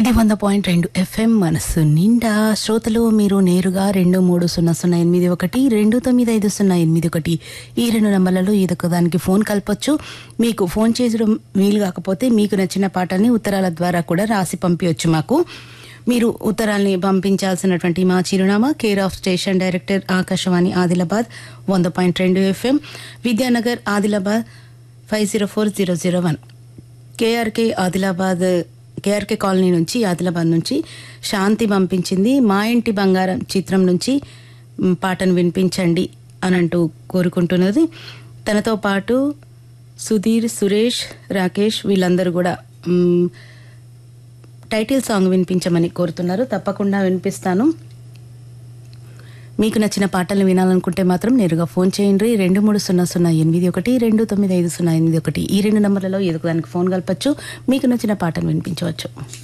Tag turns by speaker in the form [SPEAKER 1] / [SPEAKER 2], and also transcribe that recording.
[SPEAKER 1] ఇది వంద పాయింట్ రెండు ఎఫ్ఎం మనస్సు నిండా శ్రోతలు మీరు నేరుగా రెండు మూడు సున్నా సున్నా ఎనిమిది ఒకటి రెండు తొమ్మిది ఐదు సున్నా ఎనిమిది ఒకటి ఈ రెండు నంబర్లలో ఏదొక దానికి ఫోన్ కలపొచ్చు మీకు ఫోన్ చేయడం వీలు కాకపోతే మీకు నచ్చిన పాటల్ని ఉత్తరాల ద్వారా కూడా రాసి పంపించవచ్చు మాకు మీరు ఉత్తరాల్ని పంపించాల్సినటువంటి మా చిరునామా care of station director Akashvani Adilabad వంద పాయింట్ రెండు FM Vidyanagar Adilabad five zero four zero zero one KRK Adilabad KRK colony నుంచి ఆదిలాబాద్ నుంచి శాంతి పంపించింది మా ఇంటి బంగారం చిత్రం నుంచి మ్, పాటను వినిపించండి అని అంటూ కోరుకుంటున్నది తనతో పాటు సుధీర్ సురేష్ రాకేష్ వీళ్ళందరూ కూడా మ్, టైటిల్ సాంగ్ వినిపించమని కోరుతున్నారు తప్పకుండా వినిపిస్తాను మీకు నచ్చిన పాటలు వినాలనుకుంటే మాత్రం నేరుగా ఫోన్ చేయండి రెండు మూడు సున్నా సున్నా ఎనిమిది ఒకటి రెండు తొమ్మిది ఐదు సున్నా ఎనిమిది ఒకటి ఈ రెండు నంబర్లలో ఏదో ఒక దానికి ఫోన్ కలపచ్చు మీకు నచ్చిన పాటను వినిపించవచ్చు